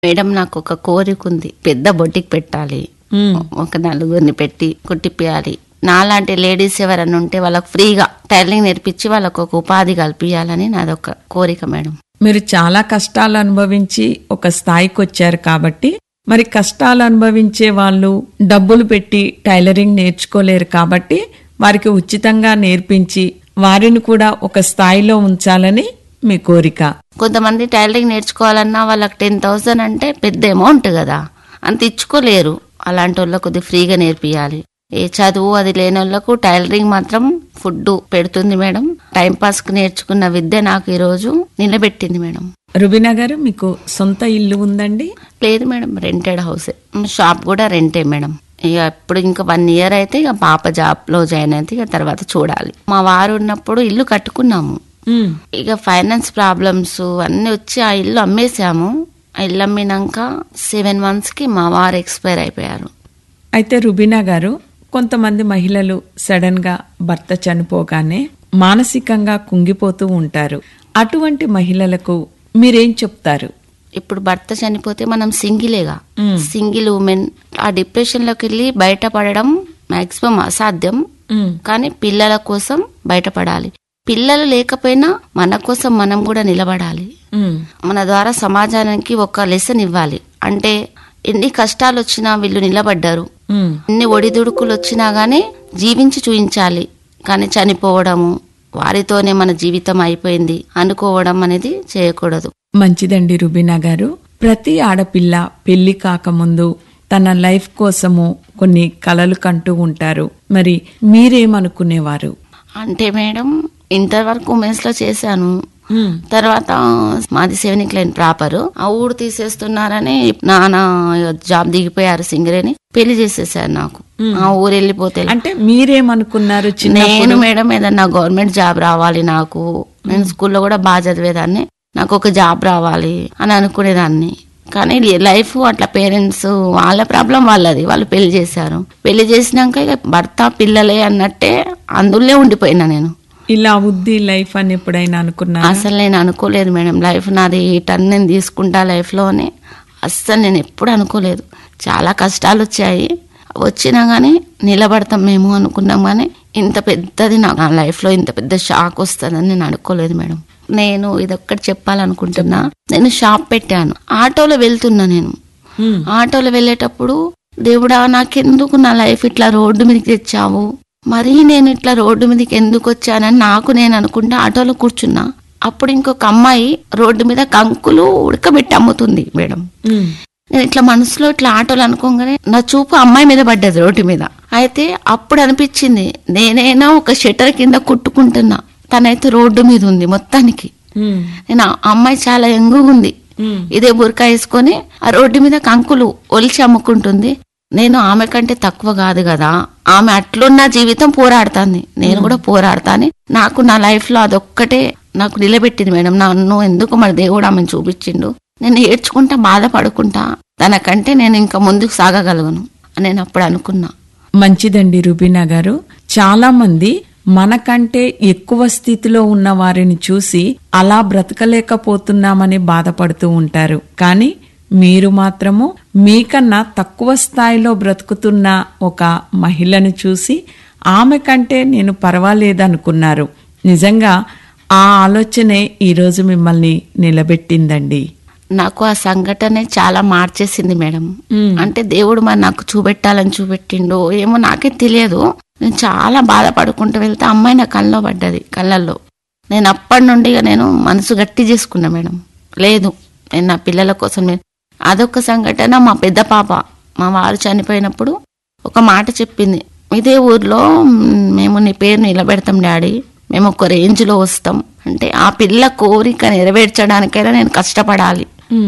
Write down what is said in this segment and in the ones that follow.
Madam నాకు ఒక కోరిక ఉంది పెద్ద బొటిక్ పెట్టాలి మ్మ్. ఒక నలుగురిని పెట్టి కుట్టిపియాలి నాలాంటి లేడీస్ ఎవరైనా ఉంటే వాళ్ళకి ఫ్రీగా టైలరింగ్ నేర్పించి వాళ్ళకు ఒక ఉపాధి కల్పించాలని నాదొక కోరిక మేడం మీరు చాలా కష్టాలు అనుభవించి ఒక స్థాయికి వచ్చారు కాబట్టి మరి కష్టాలు అనుభవించే వాళ్ళు డబ్బులు పెట్టి టైలరింగ్ నేర్చుకోలేరు కాబట్టి వారికి ఉచితంగా నేర్పించి వారిని కూడా ఒక స్థాయిలో ఉంచాలని మీ కోరిక కొంతమంది టైలరింగ్ నేర్చుకోవాలన్నా వాళ్ళకి టెన్ థౌసండ్ అంటే పెద్ద అమౌంట్ కదా అంత ఇచ్చుకోలేరు అలాంటి వాళ్ళకు కొద్దిగా ఫ్రీగా నేర్పియాలి ఏ చదువు అది లేని వాళ్ళకు టైలరింగ్ మాత్రం ఫుడ్ పెడుతుంది మేడం టైం పాస్ కు నేర్చుకున్న విద్య నాకు ఈ రోజు నిలబెట్టింది మేడం రుబీనా గారు మీకు సొంత ఇల్లు ఉందండి లేదు మేడం రెంటెడ్ హౌసే షాప్ కూడా రెంటే మేడం ఇక ఇప్పుడు ఇంకా వన్ ఇయర్ అయితే ఇక పాప జాబ్ లో జాయిన్ అయితే ఇక తర్వాత చూడాలి మా వారు ఉన్నప్పుడు ఇల్లు కట్టుకున్నాము మ్మ్. ఇక ఫైనాన్స్ ప్రాబ్లమ్స్ అన్ని వచ్చి ఆ ఇల్లు అమ్మేశాము ఆ ఇల్లు అమ్మినాక సెవెన్ మంత్స్ కి మా వారు ఎక్స్పైర్ అయిపోయారు అయితే రుబీనా గారు కొంతమంది మహిళలు సడన్ గా భర్త చనిపోగానే మానసికంగా కుంగిపోతూ ఉంటారు అటువంటి మహిళలకు మీరేం చెప్తారు ఇప్పుడు భర్త చనిపోతే మనం సింగిలేగా మ్మ్. సింగిల్ ఉమెన్ ఆ డిప్రెషన్ లోకి వెళ్ళి బయటపడడం మాక్సిమం అసాధ్యం మ్మ్. కానీ పిల్లల కోసం బయటపడాలి పిల్లలు లేకపోయినా మన కోసం మనం కూడా నిలబడాలి మ్మ్. మన ద్వారా సమాజానికి ఒక లెసన్ ఇవ్వాలి అంటే ఎన్ని కష్టాలు వచ్చినా వీళ్ళు నిలబడ్డారు మ్మ్. ఎన్ని ఒడిదుడుకులు వచ్చినా గానీ జీవించి చూయించాలి కానీ చనిపోవడము వారితోనే మన జీవితం అయిపోయింది అనుకోవడం అనేది చేయకూడదు మంచిదండి రుబీనా గారు ప్రతి ఆడపిల్ల పెళ్లి కాకముందు తన లైఫ్ కోసము కొన్ని కలలు కంటూ ఉంటారు మరి మీరేమనుకునేవారు అంటే మేడం ఇంటర్ వరకు ఉమెన్స్ లో చేశాను మ్మ్. తర్వాత మాది సెవెనిక్ లైన్ ప్రాపర్ ఆ ఊరు తీసేస్తున్నారని నాన్న జాబ్ దిగిపోయారు సింగరేని పెళ్లి చేసేసారు నాకు ఆ ఊరు వెళ్ళిపోతే అంటే మీరేమనుకున్నారు నేను చిన్నప్పుడు మేడం ఏదన్నా గవర్నమెంట్ జాబ్ రావాలి నాకు నేను స్కూల్లో కూడా బాగా చదివేదాన్ని నాకు ఒక జాబ్ రావాలి అని అనుకునేదాన్ని కానీ లైఫ్ అట్లా పేరెంట్స్ వాళ్ళ ప్రాబ్లం వాళ్ళది వాళ్ళు పెళ్లి చేశారు పెళ్లి చేసినాక ఇక భర్త పిల్లలే అన్నట్టే అందులో ఉండిపోయినా నేను ఇలా అవుద్ది లైఫ్ అని ఎప్పుడైనా అనుకున్నారా అసలు నేను అనుకోలేదు మేడం లైఫ్ నాది ఈ టర్న్ నేను తీసుకుంటా లైఫ్లోనే అస్సలు నేను ఎప్పుడు అనుకోలేదు చాలా కష్టాలు వచ్చాయి వచ్చినా కానీ నిలబడతాం మేము అనుకున్నాం కానీ ఇంత పెద్దది నా నా లైఫ్లో ఇంత పెద్ద షాక్ వస్తుందని నేను అనుకోలేదు మేడం నేను ఇదొక్కటి చెప్పాలనుకుంటున్నా నేను షాప్ పెట్టాను ఆటోలో వెళ్తున్నా నేను మ్మ్. ఆటోలో వెళ్ళేటప్పుడు దేవుడా నాకెందుకు నా లైఫ్ ఇట్లా రోడ్డు మీదకి తెచ్చావు మరీ నేను ఇట్లా రోడ్డు మీదకి ఎందుకు వచ్చానని నాకు నేను అనుకుంటా ఆటోలో కూర్చున్నా అప్పుడు ఇంకొక అమ్మాయి రోడ్డు మీద కంకులు ఉడకబెట్టి అమ్ముతుంది మేడం మ్మ్. నేను ఇట్లా మనసులో ఇట్లా ఆటోలు అనుకోగానే నా చూపు అమ్మాయి మీద పడ్డది రోడ్డు మీద అయితే అప్పుడు అనిపించింది నేనైనా ఒక షటర్ కింద కుట్టుకుంటున్నా తనైతే రోడ్డు మీద ఉంది మొత్తానికి మ్మ్. నేను ఆ అమ్మాయి చాలా ఎంగుగా ఉంది మ్మ్. ఇదే బురకా వేసుకొని ఆ రోడ్డు మీద కంకులు ఒలిచి అమ్ముకుంటుంది నేను ఆమె కంటే తక్కువ కాదు కదా ఆమె అట్లున్న జీవితం పోరాడుతాంది నేను కూడా పోరాడతాను నాకు నా లైఫ్ లో అదొక్కటే నాకు నిలబెట్టింది మేడం నన్ను ఎందుకు మన దేవుడు ఆమెను చూపించిండు నేను ఏడ్చుకుంటా బాధపడుకుంటా తనకంటే నేను ఇంకా ముందుకు సాగగలను అని నేను అప్పుడు అనుకున్నా మంచిదండి రుబీనా గారు చాలా మంది మనకంటే ఎక్కువ స్థితిలో ఉన్న వారిని చూసి అలా బ్రతకలేకపోతున్నామని బాధపడుతూ ఉంటారు కానీ మీరు మాత్రము మీకన్నా తక్కువ స్థాయిలో బ్రతుకుతున్న ఒక మహిళను చూసి ఆమె కంటే నేను పర్వాలేదనుకున్నారు నిజంగా ఆ ఆలోచనే ఈరోజు మిమ్మల్ని నిలబెట్టిందండి నాకు ఆ సంఘటనే చాలా మార్చేసింది మేడం మ్మ్. అంటే దేవుడు మరి నాకు చూపెట్టాలని చూపెట్టిండు ఏమో నాకే తెలియదు నేను చాలా బాధపడుకుంటూ వెళ్తే అమ్మాయి నా కళ్ళలో పడ్డది కళ్ళల్లో నేను అప్పటి నుండి ఇక నేను మనసు గట్టి చేసుకున్నా మేడం లేదు నేను నా పిల్లల కోసం నేను అదొక సంఘటన మా పెద్ద పాప మా వారు చనిపోయినప్పుడు ఒక మాట చెప్పింది ఇదే ఊర్లో మ్, మేము నీ పేరు నిలబెడతాం డాడీ మేము ఒక రేంజ్లో వస్తాం అంటే ఆ పిల్ల కోరిక నెరవేర్చడానికైనా నేను కష్టపడాలి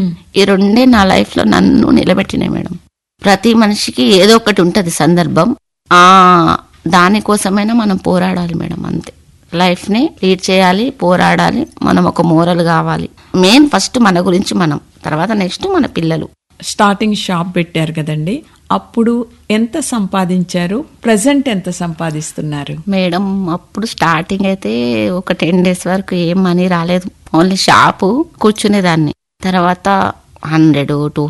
ఈ రెండే నా లైఫ్ లో నన్ను నిలబెట్టినాయి మేడం ప్రతి మనిషికి ఏదో ఒకటి ఉంటది సందర్భం ఆ దానికోసమైనా మనం పోరాడాలి మేడం అంతే లైఫ్ ని లీడ్ చేయాలి పోరాడాలి మనం ఒక మోరల్ కావాలి మెయిన్ ఫస్ట్ మన గురించి మనం తర్వాత నెక్స్ట్ మన పిల్లలు స్టార్టింగ్ షాప్ పెట్టారు కదండి అప్పుడు ఎంత సంపాదించారు ప్రజెంట్ ఎంత సంపాదిస్తున్నారు మేడం అప్పుడు స్టార్టింగ్ అయితే ఒక టెన్ డేస్ వరకు ఏం మనీ రాలేదు ఓన్లీ షాపు కూర్చునేదాన్ని తర్వాత హండ్రెడ్ టూ